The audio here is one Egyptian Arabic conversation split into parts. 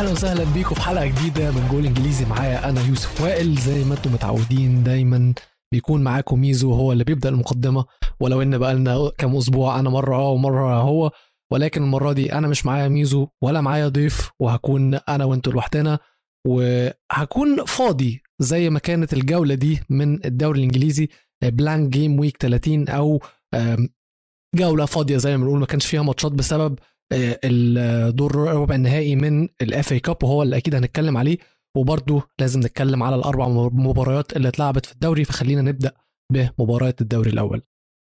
اهلا وسهلا بيكم في حلقه جديده من جول انجليزي معايا انا يوسف وائل زي ما انتم متعودين دايما بيكون معاكم ميزو هو اللي بيبدا المقدمه ولو ان بقى لنا كام اسبوع انا مره اه ومره هو ولكن المره دي انا مش معايا ميزو ولا معايا ضيف وهكون انا وانتوا لوحدنا وهكون فاضي زي ما كانت الجوله دي من الدوري الانجليزي بلانك جيم ويك 30 او جوله فاضيه زي ما بنقول ما كانش فيها ماتشات بسبب آه، الدور ربع النهائي من الاف اي كاب وهو اللي اكيد هنتكلم عليه وبرضه لازم نتكلم على الاربع مباريات اللي اتلعبت في الدوري فخلينا نبدا بمباريات الدوري الاول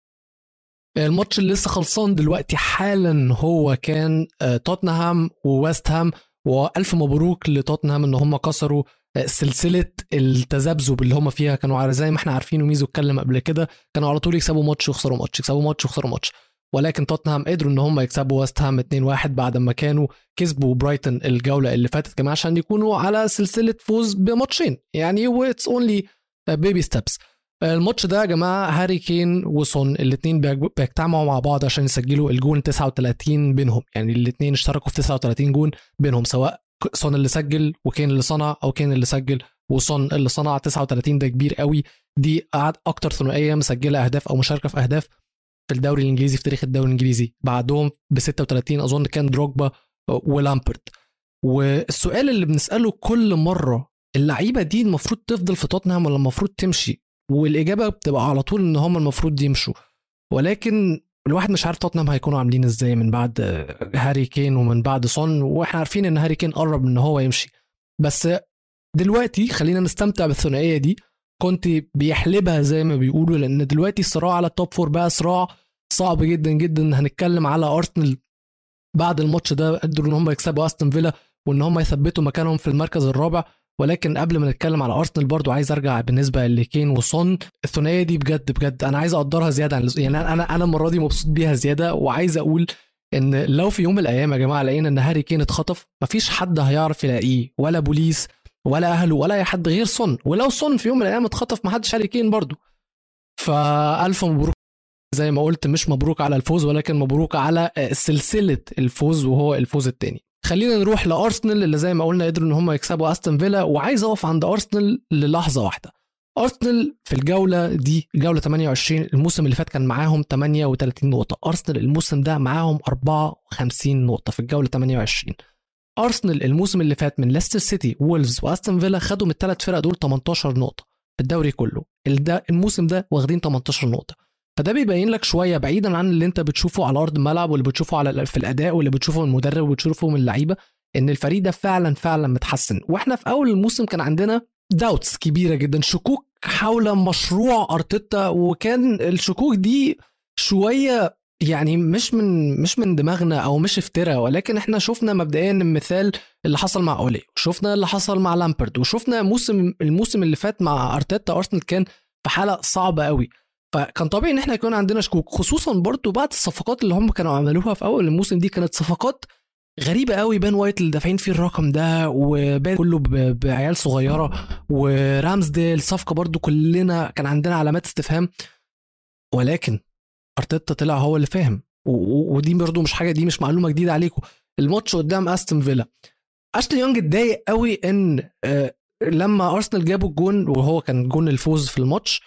الماتش اللي لسه خلصان دلوقتي حالا هو كان آه، توتنهام وويست هام والف مبروك لتوتنهام ان هم كسروا آه، سلسله التذبذب اللي هم فيها كانوا زي ما احنا عارفين وميزو اتكلم قبل كده كانوا على طول يكسبوا ماتش ويخسروا ماتش يكسبوا ماتش ويخسروا ماتش ولكن توتنهام قدروا ان هم يكسبوا ويست هام 2-1 بعد ما كانوا كسبوا برايتون الجوله اللي فاتت كمان عشان يكونوا على سلسله فوز بماتشين يعني واتس اونلي بيبي ستيبس الماتش ده يا جماعه هاري كين وسون الاثنين بيجتمعوا مع بعض عشان يسجلوا الجون 39 بينهم يعني الاثنين اشتركوا في 39 جون بينهم سواء سون اللي سجل وكين اللي صنع او كين اللي سجل وسون اللي صنع 39 ده كبير قوي دي اكتر ثنائيه مسجله اهداف او مشاركه في اهداف في الدوري الانجليزي في تاريخ الدوري الانجليزي بعدهم ب 36 اظن كان دروجبا ولامبرد والسؤال اللي بنساله كل مره اللعيبه دي المفروض تفضل في توتنهام ولا المفروض تمشي والاجابه بتبقى على طول ان هم المفروض يمشوا ولكن الواحد مش عارف توتنهام هيكونوا عاملين ازاي من بعد هاري كين ومن بعد سون واحنا عارفين ان هاري كين قرب ان هو يمشي بس دلوقتي خلينا نستمتع بالثنائيه دي كنت بيحلبها زي ما بيقولوا لان دلوقتي الصراع على التوب فور بقى صراع صعب جدا جدا هنتكلم على ارسنال بعد الماتش ده قدروا ان هم يكسبوا استون فيلا وان هم يثبتوا مكانهم في المركز الرابع ولكن قبل ما نتكلم على ارسنال برضو عايز ارجع بالنسبه لكين وصون الثنائيه دي بجد بجد انا عايز اقدرها زياده عن يعني انا انا المره دي مبسوط بيها زياده وعايز اقول ان لو في يوم من الايام يا جماعه لقينا ان هاري كين اتخطف مفيش حد هيعرف يلاقيه ولا بوليس ولا اهله ولا اي حد غير صن ولو صن في يوم من الايام اتخطف ما حدش هاري كين برضه فالف مبروك زي ما قلت مش مبروك على الفوز ولكن مبروك على سلسله الفوز وهو الفوز الثاني خلينا نروح لارسنال اللي زي ما قلنا قدروا ان هم يكسبوا استون فيلا وعايز اقف عند ارسنال للحظه واحده ارسنال في الجوله دي الجوله 28 الموسم اللي فات كان معاهم 38 نقطه ارسنال الموسم ده معاهم 54 نقطه في الجوله 28 ارسنال الموسم اللي فات من ليستر سيتي وولفز واستون فيلا خدوا من الثلاث فرق دول 18 نقطه في الدوري كله الموسم ده واخدين 18 نقطه فده بيبين لك شويه بعيدا عن اللي انت بتشوفه على ارض الملعب واللي بتشوفه على في الاداء واللي بتشوفه من المدرب وبتشوفه من اللعيبه ان الفريق ده فعلا فعلا متحسن واحنا في اول الموسم كان عندنا داوتس كبيره جدا شكوك حول مشروع ارتيتا وكان الشكوك دي شويه يعني مش من مش من دماغنا او مش افتراء ولكن احنا شفنا مبدئيا المثال اللي حصل مع اولي وشفنا اللي حصل مع لامبرد وشفنا موسم الموسم اللي فات مع ارتيتا ارسنال كان في حاله صعبه قوي فكان طبيعي ان احنا يكون عندنا شكوك خصوصا برضو بعد الصفقات اللي هم كانوا عملوها في اول الموسم دي كانت صفقات غريبه قوي بان وايت اللي دافعين فيه الرقم ده وبان كله بعيال صغيره ورامزديل صفقه برضو كلنا كان عندنا علامات استفهام ولكن ارتيتا طلع هو اللي فاهم ودي برضه مش حاجه دي مش معلومه جديده عليكم الماتش قدام استون فيلا اشتون يونج اتضايق قوي ان آه، لما ارسنال جابوا الجون وهو كان جون الفوز في الماتش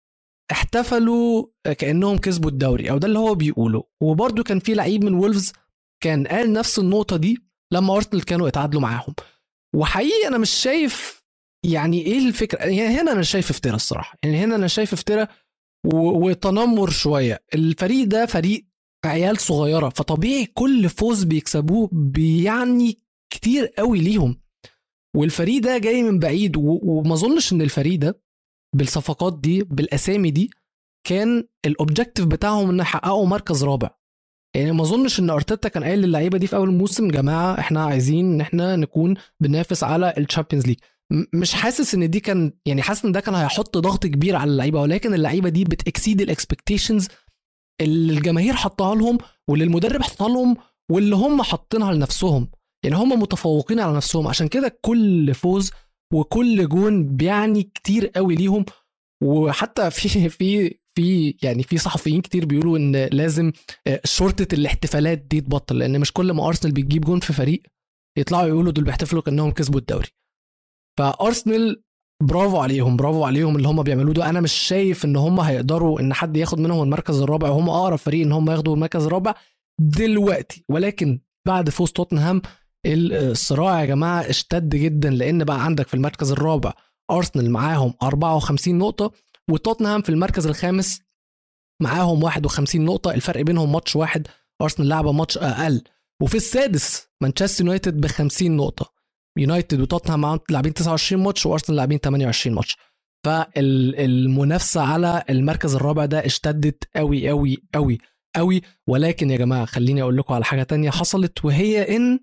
احتفلوا كانهم كسبوا الدوري او ده اللي هو بيقوله وبرده كان في لعيب من وولفز كان قال نفس النقطه دي لما ارسنال كانوا اتعادلوا معاهم وحقيقي انا مش شايف يعني ايه الفكره يعني هنا انا شايف افتراء الصراحه يعني هنا انا شايف افتراء وتنمر شويه الفريق ده فريق عيال صغيره فطبيعي كل فوز بيكسبوه بيعني كتير قوي ليهم والفريق ده جاي من بعيد وما اظنش ان الفريق ده بالصفقات دي بالاسامي دي كان الاوبجيكتيف بتاعهم ان يحققوا مركز رابع يعني ما اظنش ان ارتيتا كان قايل للعيبه دي في اول الموسم جماعه احنا عايزين ان احنا نكون بننافس على الشامبيونز ليج مش حاسس ان دي كان يعني حاسس ان ده كان هيحط ضغط كبير على اللعيبه ولكن اللعيبه دي بتكسيد الاكسبكتيشنز اللي الجماهير حطها لهم واللي المدرب حطها لهم واللي هم حاطينها لنفسهم يعني هم متفوقين على نفسهم عشان كده كل فوز وكل جون بيعني كتير قوي ليهم وحتى في في في يعني في صحفيين كتير بيقولوا ان لازم آه، شرطه الاحتفالات دي تبطل لان مش كل ما ارسنال بتجيب جون في فريق يطلعوا يقولوا دول بيحتفلوا كانهم كسبوا الدوري فارسنال برافو عليهم برافو عليهم اللي هم بيعملوه ده انا مش شايف ان هم هيقدروا ان حد ياخد منهم المركز الرابع وهم اقرب فريق ان هم ياخدوا المركز الرابع دلوقتي ولكن بعد فوز توتنهام الصراع يا جماعه اشتد جدا لان بقى عندك في المركز الرابع ارسنال معاهم 54 نقطه وتوتنهام في المركز الخامس معاهم 51 نقطه الفرق بينهم ماتش واحد ارسنال لعبه ماتش اقل وفي السادس مانشستر يونايتد ب 50 نقطه يونايتد وتوتنهام معاهم لاعبين 29 ماتش وارسنال لاعبين 28 ماتش فالمنافسه على المركز الرابع ده اشتدت قوي قوي قوي قوي ولكن يا جماعه خليني اقول لكم على حاجه تانية حصلت وهي ان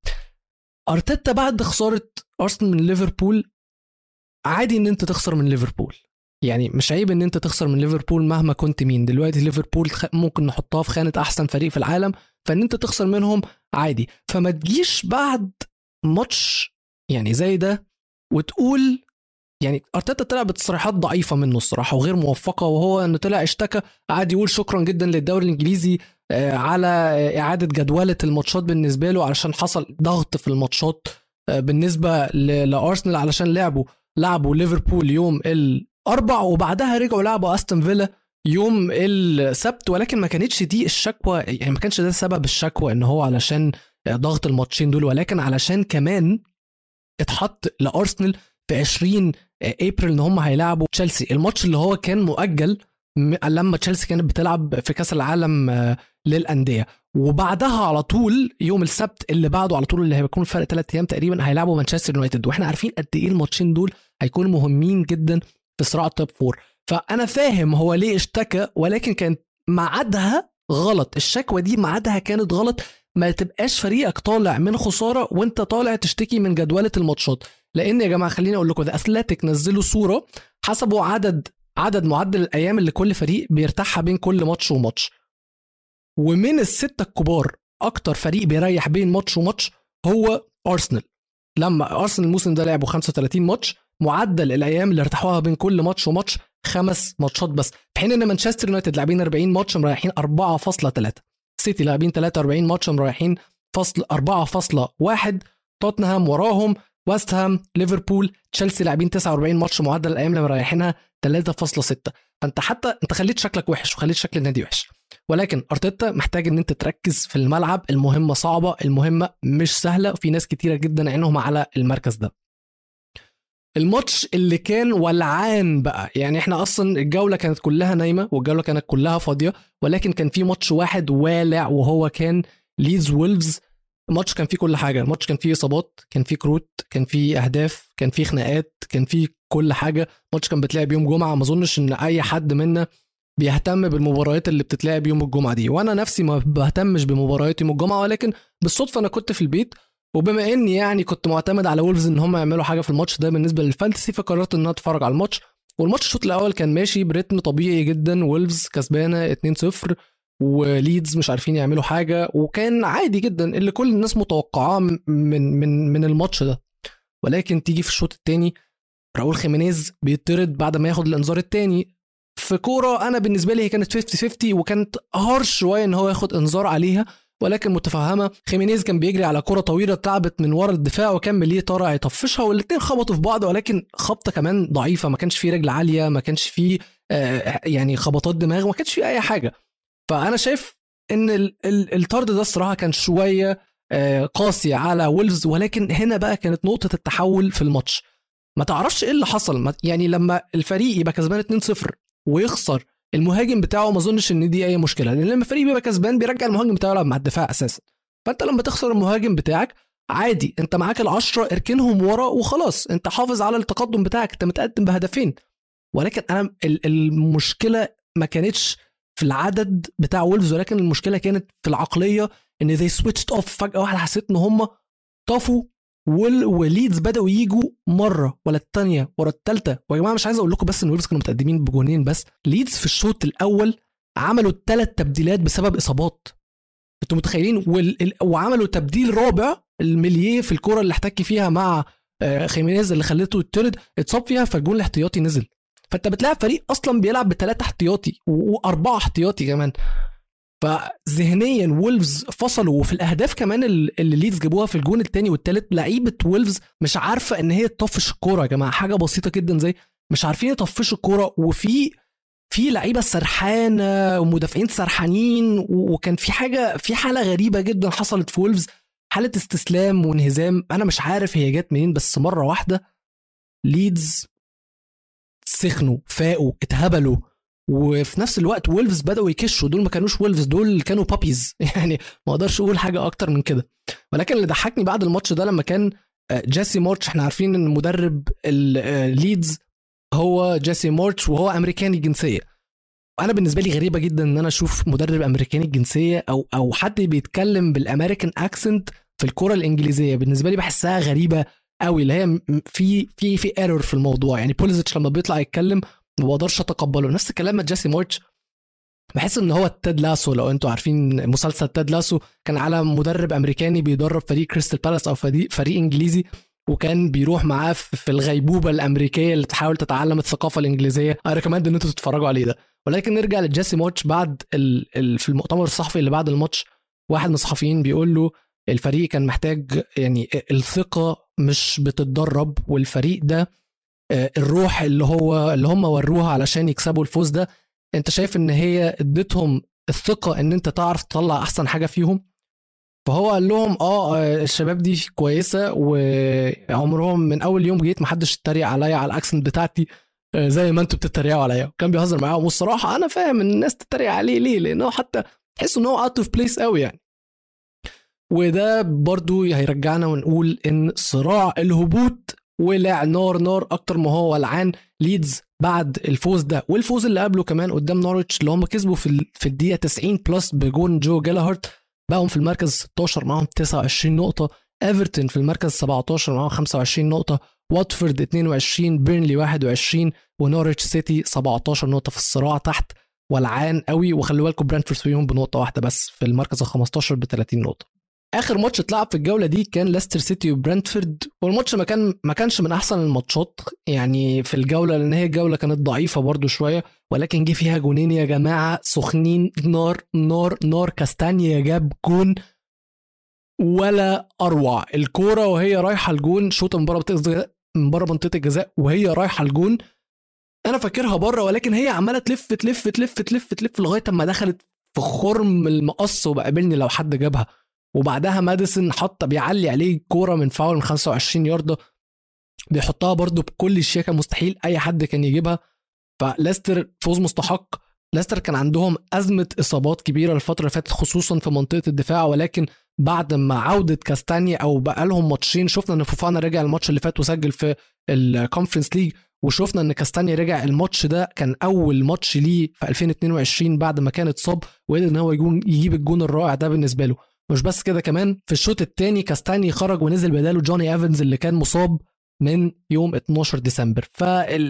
ارتيتا بعد خساره ارسنال من ليفربول عادي ان انت تخسر من ليفربول يعني مش عيب ان انت تخسر من ليفربول مهما كنت مين دلوقتي ليفربول ممكن نحطها في خانه احسن فريق في العالم فان انت تخسر منهم عادي فما تجيش بعد ماتش يعني زي ده وتقول يعني ارتيتا طلع بتصريحات ضعيفه منه الصراحه وغير موفقه وهو انه طلع اشتكى قعد يقول شكرا جدا للدوري الانجليزي آه، على اعاده جدوله الماتشات بالنسبه له علشان حصل ضغط في الماتشات آه، بالنسبه لارسنال علشان لعبوا لعبوا ليفربول يوم الاربع وبعدها رجعوا لعبوا استون فيلا يوم السبت ولكن ما كانتش دي الشكوى يعني ما كانش ده سبب الشكوى ان هو علشان ضغط الماتشين دول ولكن علشان كمان اتحط لارسنال في 20 ابريل ان هم هيلعبوا تشيلسي الماتش اللي هو كان مؤجل لما تشيلسي كانت بتلعب في كاس العالم آه، للانديه وبعدها على طول يوم السبت اللي بعده على طول اللي هيكون فرق ثلاث ايام تقريبا هيلعبوا مانشستر يونايتد واحنا عارفين قد ايه الماتشين دول هيكونوا مهمين جدا في صراع التوب فور فانا فاهم هو ليه اشتكى ولكن كان ميعادها غلط الشكوى دي ميعادها كانت غلط ما تبقاش فريقك طالع من خساره وانت طالع تشتكي من جدوله الماتشات لان يا جماعه خليني اقول لكم ده اثليتيك نزلوا صوره حسبوا عدد عدد معدل الايام اللي كل فريق بيرتاحها بين كل ماتش وماتش ومن السته الكبار اكتر فريق بيريح بين ماتش وماتش هو ارسنال لما ارسنال الموسم ده لعبوا 35 ماتش معدل الايام اللي ارتاحوها بين كل ماتش وماتش خمس ماتشات بس في حين ان مانشستر يونايتد لاعبين 40 ماتش مريحين 4.3 سيتي لاعبين 43 ماتش مريحين فصل 4.1 توتنهام وراهم ويست هام ليفربول تشيلسي لاعبين 49 ماتش معدل الايام اللي مريحينها 3.6 فانت حتى انت خليت شكلك وحش وخليت شكل النادي وحش ولكن ارتيتا محتاج ان انت تركز في الملعب المهمه صعبه المهمه مش سهله وفي ناس كتيره جدا عينهم على المركز ده الماتش اللي كان ولعان بقى يعني احنا اصلا الجوله كانت كلها نايمه والجوله كانت كلها فاضيه ولكن كان في ماتش واحد والع وهو كان ليدز وولفز الماتش كان فيه كل حاجه الماتش كان فيه اصابات كان فيه كروت كان فيه اهداف كان فيه خناقات كان فيه كل حاجه الماتش كان بيتلعب يوم جمعه ما اظنش ان اي حد منا بيهتم بالمباريات اللي بتتلعب يوم الجمعه دي وانا نفسي ما بهتمش بمباريات يوم الجمعه ولكن بالصدفه انا كنت في البيت وبما اني يعني كنت معتمد على وولفز ان هم يعملوا حاجه في الماتش ده بالنسبه للفانتسي فقررت ان انا اتفرج على الماتش والماتش الشوط الاول كان ماشي برتم طبيعي جدا وولفز كسبانه 2-0 وليدز مش عارفين يعملوا حاجه وكان عادي جدا اللي كل الناس متوقعاه من من من الماتش ده ولكن تيجي في الشوط الثاني راؤول خيمينيز بيطرد بعد ما ياخد الانذار الثاني في كوره انا بالنسبه لي هي كانت 50 50 وكانت هارش شويه ان هو ياخد انذار عليها ولكن متفهمه خيمينيز كان بيجري على كره طويله اتلعبت من ورا الدفاع وكان ليه طارع يطفشها والاثنين خبطوا في بعض ولكن خبطه كمان ضعيفه ما كانش فيه رجل عاليه ما كانش فيه آه يعني خبطات دماغ ما كانش فيه اي حاجه فانا شايف ان الطرد ده الصراحه كان شويه آه قاسي على وولفز ولكن هنا بقى كانت نقطه التحول في الماتش ما تعرفش ايه اللي حصل يعني لما الفريق يبقى كسبان 2-0 ويخسر المهاجم بتاعه ما اظنش ان دي اي مشكله لان لما الفريق بيبقى كسبان بيرجع المهاجم بتاعه يلعب مع الدفاع اساسا فانت لما تخسر المهاجم بتاعك عادي انت معاك العشرة اركنهم ورا وخلاص انت حافظ على التقدم بتاعك انت متقدم بهدفين ولكن انا المشكله ما كانتش في العدد بتاع وولفز ولكن المشكله كانت في العقليه ان زي سويتشت اوف فجاه واحده حسيت ان هم طفوا وليدز بداوا يجوا مره ولا الثانيه ورا الثالثه ويا جماعه مش عايز اقول لكم بس ان ويلز كانوا متقدمين بجونين بس ليدز في الشوط الاول عملوا ثلاث تبديلات بسبب اصابات انتوا متخيلين وال... وعملوا تبديل رابع الملييه في الكره اللي احتك فيها مع آه، خيمينيز اللي خليته يتطرد اتصاب فيها فالجون الاحتياطي نزل فانت بتلاعب فريق اصلا بيلعب بثلاثه احتياطي واربعه احتياطي كمان فذهنيا وولفز فصلوا وفي الاهداف كمان اللي ليدز جابوها في الجون الثاني والثالث لعيبه وولفز مش عارفه ان هي تطفش الكوره يا جماعه حاجه بسيطه جدا زي مش عارفين يطفشوا الكوره وفي في لعيبه سرحانه ومدافعين سرحانين وكان في حاجه في حاله غريبه جدا حصلت في وولفز حاله استسلام وانهزام انا مش عارف هي جت منين بس مره واحده ليدز سخنوا فاقوا اتهبلوا وفي نفس الوقت وولفز بداوا يكشوا دول ما كانوش وولفز دول كانوا بابيز يعني ما اقدرش اقول حاجه اكتر من كده ولكن اللي ضحكني بعد الماتش ده لما كان آه، جيسي مارتش احنا عارفين ان مدرب الليدز آه، هو جيسي مارتش وهو امريكاني الجنسيه انا بالنسبه لي غريبه جدا ان انا اشوف مدرب امريكاني الجنسيه او او حد بيتكلم بالامريكان اكسنت في الكره الانجليزيه بالنسبه لي بحسها غريبه قوي اللي هي في في في ايرور في الموضوع يعني بوليزيتش لما بيطلع يتكلم ما بقدرش اتقبله نفس الكلام مع جيسي مارتش بحس ان هو تيد لاسو لو انتوا عارفين مسلسل تيد لاسو كان على مدرب امريكاني بيدرب فريق كريستال بالاس او فريق فريق انجليزي وكان بيروح معاه في الغيبوبه الامريكيه اللي تحاول تتعلم الثقافه الانجليزيه انا ريكومند ان انتوا تتفرجوا عليه ده ولكن نرجع لجيسي ماتش بعد ال... ال... في المؤتمر الصحفي اللي بعد الماتش واحد من الصحفيين بيقول له الفريق كان محتاج يعني الثقه مش بتتدرب والفريق ده آه، الروح اللي هو اللي هم وروها علشان يكسبوا الفوز ده انت شايف ان هي اديتهم الثقه ان انت تعرف تطلع احسن حاجه فيهم فهو قال لهم اه, آه، الشباب دي كويسه وعمرهم من اول يوم جيت محدش اتريق عليا على الاكسنت بتاعتي آه، زي ما انتوا بتتريقوا عليا كان بيهزر معاهم والصراحه انا فاهم ان الناس تتريق عليه ليه لانه حتى تحس ان هو اوت اوف بليس قوي يعني وده برضو هيرجعنا ونقول ان صراع الهبوط ولع نار نار اكتر ما هو ولعان ليدز بعد الفوز ده والفوز اللي قبله كمان قدام نورتش اللي هم كسبوا في في الدقيقه 90 بلس بجون جو جالهارت بقوا في المركز 16 معاهم 29 نقطه ايفرتون في المركز 17 معاهم 25 نقطه واتفورد 22 بيرنلي 21 ونورتش سيتي 17 نقطه في الصراع تحت ولعان قوي وخلي بالكم برانفورد فيهم بنقطه واحده بس في المركز ال 15 ب 30 نقطه اخر ماتش اتلعب في الجوله دي كان ليستر سيتي وبرنتفورد والماتش ما كان ما كانش من احسن الماتشات يعني في الجوله لان هي الجوله كانت ضعيفه برده شويه ولكن جه فيها جونين يا جماعه سخنين نار نار نار كاستانيا جاب جون ولا اروع الكوره وهي رايحه الجون شوطه من بره منطقه من بره منطقه الجزاء وهي رايحه الجون انا فاكرها بره ولكن هي عماله تلف تلف تلف تلف تلف لغايه اما دخلت في خرم المقص وبقابلني لو حد جابها وبعدها ماديسون حط بيعلي عليه كوره من فاول من 25 يارده بيحطها برده بكل الشياكه مستحيل اي حد كان يجيبها فليستر فوز مستحق ليستر كان عندهم ازمه اصابات كبيره الفتره اللي فاتت خصوصا في منطقه الدفاع ولكن بعد ما عوده كاستانيا او بقى لهم ماتشين شفنا ان فوفانا رجع الماتش اللي فات وسجل في الكونفرنس ليج وشفنا ان كاستانيا رجع الماتش ده كان اول ماتش ليه في 2022 بعد ما كان اتصاب وقدر ان هو يجيب الجون الرائع ده بالنسبه له مش بس كده كمان في الشوط الثاني كاستاني خرج ونزل بداله جوني ايفنز اللي كان مصاب من يوم 12 ديسمبر ف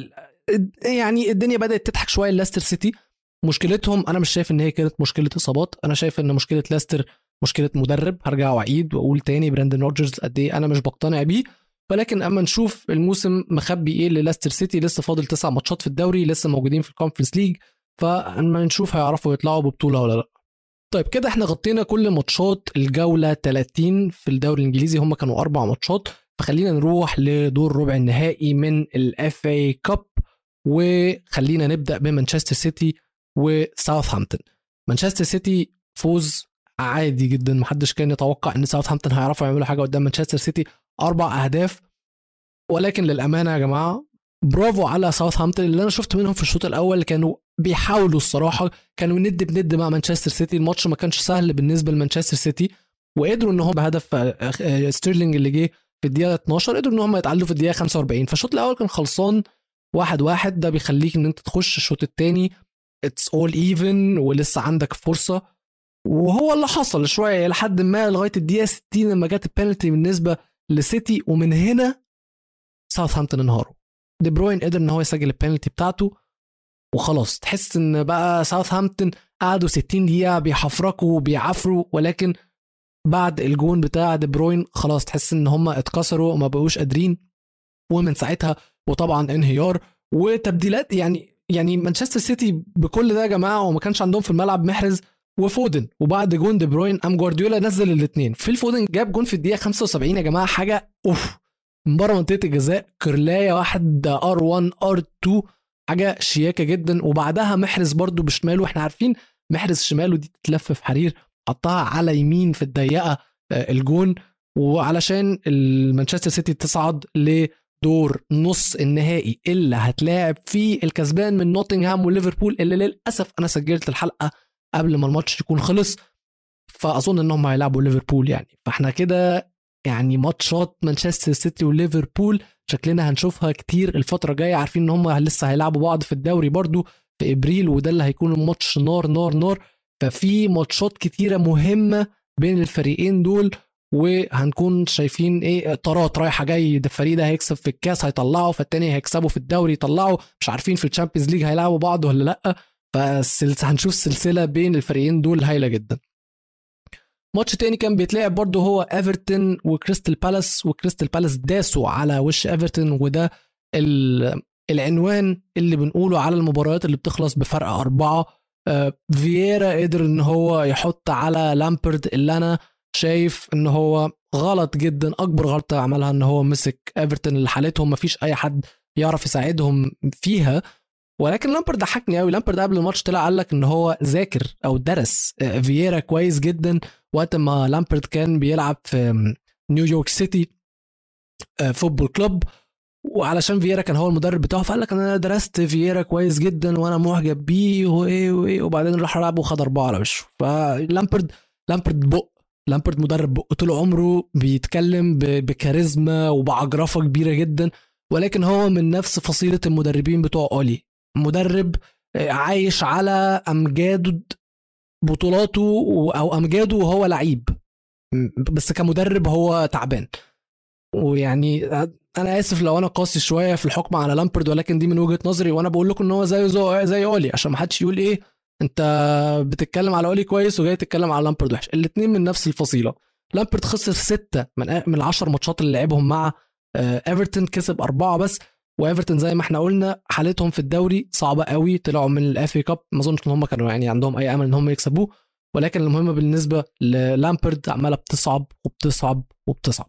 يعني الدنيا بدات تضحك شويه للاستر سيتي مشكلتهم انا مش شايف ان هي كانت مشكله اصابات انا شايف ان مشكله لاستر مشكله مدرب هرجع واعيد واقول تاني براندن روجرز قد ايه انا مش بقتنع بيه ولكن اما نشوف الموسم مخبي ايه للاستر سيتي لسه فاضل تسع ماتشات في الدوري لسه موجودين في الكونفرنس ليج فاما نشوف هيعرفوا يطلعوا ببطوله ولا لا طيب كده احنا غطينا كل ماتشات الجولة 30 في الدوري الانجليزي هم كانوا اربع ماتشات فخلينا نروح لدور ربع النهائي من الاف اي كاب وخلينا نبدا بمانشستر سيتي وساوثهامبتون مانشستر سيتي فوز عادي جدا محدش كان يتوقع ان ساوثهامبتون هيعرفوا يعملوا حاجه قدام مانشستر سيتي اربع اهداف ولكن للامانه يا جماعه برافو على ساوثهامبتون اللي انا شفت منهم في الشوط الاول كانوا بيحاولوا الصراحه كانوا ند بند مع مانشستر سيتي الماتش ما كانش سهل بالنسبه لمانشستر سيتي وقدروا ان هم بهدف آه، آه، ستيرلينج اللي جه في الدقيقه 12 قدروا ان هم يتعادلوا في الدقيقه 45 فالشوط الاول كان خلصان واحد واحد ده بيخليك ان انت تخش الشوط الثاني اتس اول ايفن ولسه عندك فرصه وهو اللي حصل شويه لحد ما لغايه الدقيقه 60 لما جت البنالتي بالنسبه لسيتي ومن هنا ساوثهامبتون انهاروا دي بروين قدر ان هو يسجل البنالتي بتاعته وخلاص تحس ان بقى ساوثهامبتون قعدوا 60 دقيقه بيحفركوا وبيعافروا ولكن بعد الجون بتاع دي بروين خلاص تحس ان هم اتكسروا وما بقوش قادرين ومن ساعتها وطبعا انهيار وتبديلات يعني يعني مانشستر سيتي بكل ده يا جماعه وما كانش عندهم في الملعب محرز وفودن وبعد جون دي بروين قام جوارديولا نزل الاثنين في الفودن جاب جون في الدقيقه 75 يا جماعه حاجه اوف من بره منطقه الجزاء كرلايه واحد ار 1 ار 2 حاجه شياكه جدا وبعدها محرز برده بشماله واحنا عارفين محرز شماله دي تتلف في حرير حطها على يمين في الضيقه آه، الجون وعلشان المانشستر سيتي تصعد لدور نص النهائي اللي هتلاعب فيه الكسبان من نوتنغهام وليفربول اللي للاسف انا سجلت الحلقه قبل ما الماتش يكون خلص فاظن انهم هيلعبوا ليفربول يعني فاحنا كده يعني ماتشات مانشستر سيتي وليفربول شكلنا هنشوفها كتير الفترة الجاية عارفين ان هم لسه هيلعبوا بعض في الدوري برضو في ابريل وده اللي هيكون الماتش نار نار نار ففي ماتشات كتيرة مهمة بين الفريقين دول وهنكون شايفين ايه طارات رايحه جاي ده الفريق ده هيكسب في الكاس هيطلعه فالتاني هيكسبوا في الدوري يطلعوا مش عارفين في الشامبيونز ليج هيلعبوا بعض ولا لا فهنشوف سلسله بين الفريقين دول هايله جدا ماتش تاني كان بيتلعب برضه هو ايفرتون وكريستال بالاس وكريستال بالاس داسوا على وش ايفرتون وده العنوان اللي بنقوله على المباريات اللي بتخلص بفرق أربعة آه، فييرا قدر ان هو يحط على لامبرد اللي انا شايف ان هو غلط جدا اكبر غلطه عملها ان هو مسك ايفرتون اللي حالتهم مفيش اي حد يعرف يساعدهم فيها ولكن لامبرد ضحكني قوي لامبرد قبل الماتش طلع قال لك ان هو ذاكر او درس آه، فييرا كويس جدا وقت ما لامبرد كان بيلعب في نيويورك سيتي فوتبول كلوب وعلشان فييرا كان هو المدرب بتاعه فقال لك انا درست فييرا كويس جدا وانا معجب بيه وايه وايه وبعدين راح لعب وخد اربعه على وشه فلامبرد لامبرد بق لامبرد مدرب بق طول عمره بيتكلم بكاريزما وبعجرفه كبيره جدا ولكن هو من نفس فصيله المدربين بتوع اولي مدرب آه، عايش على امجاد بطولاته او امجاده وهو لعيب بس كمدرب هو تعبان ويعني انا اسف لو انا قاسي شويه في الحكم على لامبرد ولكن دي من وجهه نظري وانا بقول لكم ان هو زيه زي اولي عشان ما حدش يقول ايه انت بتتكلم على اولي كويس وجاي تتكلم على لامبرد وحش الاثنين من نفس الفصيله لامبرد خسر ستة من من العشر ماتشات اللي لعبهم مع ايفرتون كسب اربعه بس وايفرتون زي ما احنا قلنا حالتهم في الدوري صعبه قوي طلعوا من الافي كاب ما اظنش ان هم كانوا يعني عندهم اي امل ان هم يكسبوه ولكن المهم بالنسبه للامبرد عماله بتصعب وبتصعب وبتصعب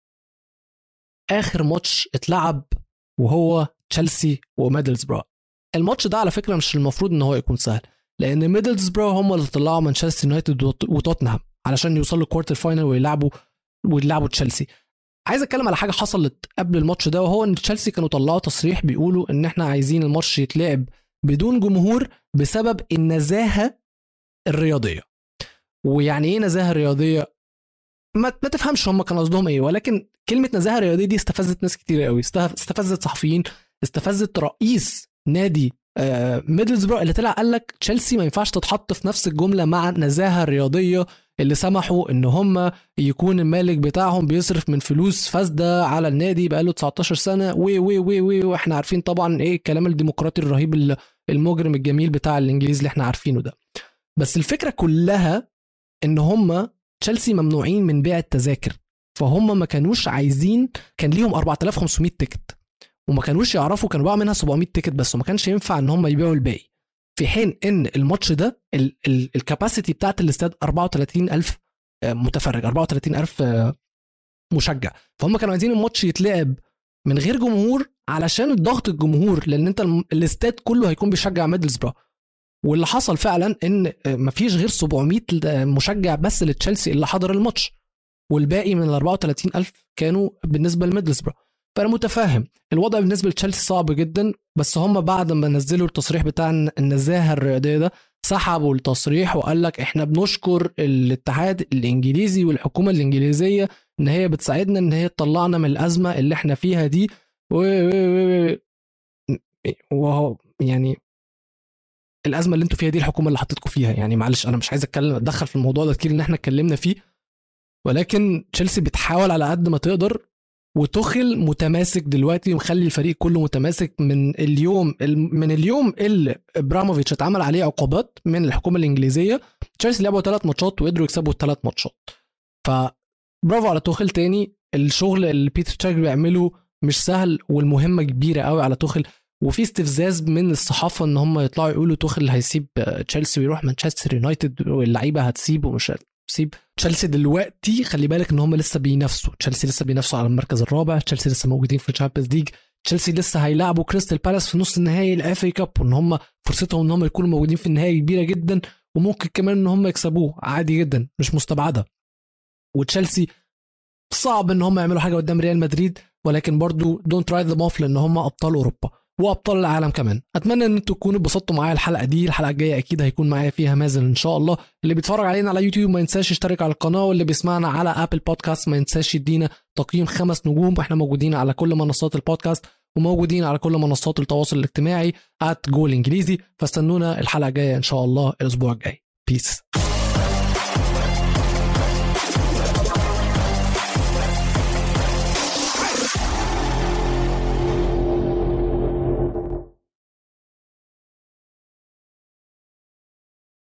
اخر ماتش اتلعب وهو تشيلسي وميدلزبرا الماتش ده على فكره مش المفروض ان هو يكون سهل لان ميدلزبرا هم اللي طلعوا مانشستر يونايتد وتوتنهام علشان يوصلوا كوارتر فاينل ويلعبوا ويلعبوا تشيلسي عايز اتكلم على حاجه حصلت قبل الماتش ده وهو ان تشيلسي كانوا طلعوا تصريح بيقولوا ان احنا عايزين الماتش يتلعب بدون جمهور بسبب النزاهه الرياضيه ويعني ايه نزاهه رياضيه ما, ما تفهمش هم كان قصدهم ايه ولكن كلمه نزاهه رياضيه دي استفزت ناس كتير قوي استفزت صحفيين استفزت رئيس نادي آه ميدلزبرو اللي طلع قال لك تشيلسي ما ينفعش تتحط في نفس الجمله مع النزاهه الرياضيه اللي سمحوا ان هم يكون المالك بتاعهم بيصرف من فلوس فاسده على النادي بقاله 19 سنه و و و و واحنا عارفين طبعا ايه الكلام الديمقراطي الرهيب المجرم الجميل بتاع الانجليز اللي احنا عارفينه ده بس الفكره كلها ان هم تشيلسي ممنوعين من بيع التذاكر فهم ما كانوش عايزين كان ليهم 4500 تيكت وما كانوش يعرفوا كانوا باعوا منها 700 تيكت بس وما كانش ينفع ان هم يبيعوا الباقي في حين ان الماتش ده الكاباسيتي بتاعت الاستاد 34000 آه، متفرج 34000 آه، مشجع فهم كانوا عايزين الماتش يتلعب من غير جمهور علشان الضغط الجمهور لان انت الاستاد كله هيكون بيشجع ميدلسبرا واللي حصل فعلا ان آه، مفيش غير 700 مشجع بس لتشيلسي اللي حضر الماتش والباقي من ال 34000 كانوا بالنسبه لميدلسبرا فانا متفاهم الوضع بالنسبه لتشيلسي صعب جدا بس هم بعد ما نزلوا التصريح بتاع النزاهه الرياضيه ده سحبوا التصريح وقال لك احنا بنشكر الاتحاد الانجليزي والحكومه الانجليزيه ان هي بتساعدنا ان هي تطلعنا من الازمه اللي احنا فيها دي وهو يعني الازمه اللي انتوا فيها دي الحكومه اللي حطيتكم فيها يعني معلش انا مش عايز اتكلم اتدخل في الموضوع ده كتير ان احنا اتكلمنا فيه ولكن تشيلسي بتحاول على قد ما تقدر وتخل متماسك دلوقتي ومخلي الفريق كله متماسك من اليوم من اليوم اللي ابراموفيتش اتعمل عليه عقوبات من الحكومه الانجليزيه تشيلسي لعبوا ثلاث ماتشات وقدروا يكسبوا الثلاث ماتشات ف برافو على توخل تاني الشغل اللي بيتر تشاك بيعمله مش سهل والمهمه كبيره قوي على توخل وفي استفزاز من الصحافه ان هم يطلعوا يقولوا توخل هيسيب تشيلسي ويروح مانشستر يونايتد واللعيبه هتسيبه ومش هتسيب تشيلسي دلوقتي خلي بالك ان هم لسه بينافسوا تشيلسي لسه بينافسوا على المركز الرابع تشيلسي لسه موجودين في الشامبيونز ليج تشيلسي لسه هيلعبوا كريستال بالاس في نص النهائي الافري كاب وان هم فرصتهم ان هم يكونوا موجودين في النهائي كبيره جدا وممكن كمان ان هم يكسبوه عادي جدا مش مستبعده وتشيلسي صعب ان هم يعملوا حاجه قدام ريال مدريد ولكن برضو دونت رايد ذا اوف لان هم ابطال اوروبا وابطال العالم كمان اتمنى ان انتوا تكونوا اتبسطتوا معايا الحلقه دي الحلقه الجايه اكيد هيكون معايا فيها مازن ان شاء الله اللي بيتفرج علينا على يوتيوب ما ينساش يشترك على القناه واللي بيسمعنا على ابل بودكاست ما ينساش يدينا تقييم خمس نجوم احنا موجودين على كل منصات البودكاست وموجودين على كل منصات التواصل الاجتماعي ات جول انجليزي فاستنونا الحلقه الجايه ان شاء الله الاسبوع الجاي بيس